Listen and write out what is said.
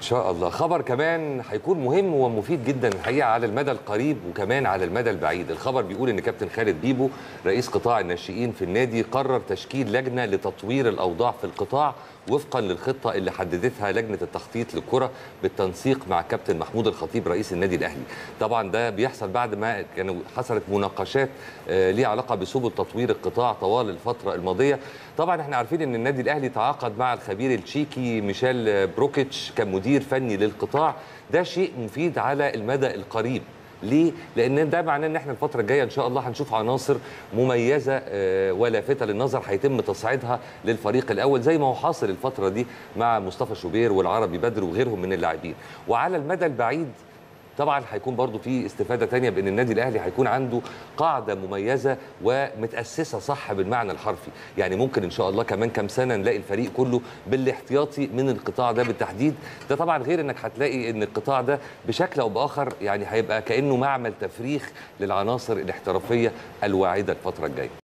شاء الله خبر كمان هيكون مهم ومفيد جدا الحقيقه على المدى القريب وكمان على المدى البعيد الخبر بيقول ان كابتن خالد بيبو رئيس قطاع الناشئين في النادي قرر تشكيل لجنه لتطوير الاوضاع في القطاع وفقا للخطه اللي حددتها لجنه التخطيط للكره بالتنسيق مع كابتن محمود الخطيب رئيس النادي الاهلي طبعا ده بيحصل بعد ما كانوا حصلت مناقشات آه، ليها علاقه بسبل تطوير القطاع طوال الفتره الماضيه طبعا احنا عارفين ان النادي الاهلي تعاقد مع الخبير التشيكي ميشيل بروكيتش كمدير فني للقطاع ده شيء مفيد على المدى القريب ليه؟ لان ده معناه ان احنا الفتره الجايه ان شاء الله هنشوف عناصر مميزه آه، ولافته للنظر هيتم تصعيدها للفريق الاول زي ما هو حاصل الفتره دي مع مصطفى شوبير والعربي بدر وغيرهم من اللاعبين وعلى المدى البعيد طبعا هيكون برضو في استفاده تانية بان النادي الاهلي هيكون عنده قاعده مميزه ومتاسسه صح بالمعنى الحرفي يعني ممكن ان شاء الله كمان كام سنه نلاقي الفريق كله بالاحتياطي من القطاع ده بالتحديد ده طبعا غير انك هتلاقي ان القطاع ده بشكل او باخر يعني هيبقى كانه معمل تفريخ للعناصر الاحترافيه الواعده الفتره الجايه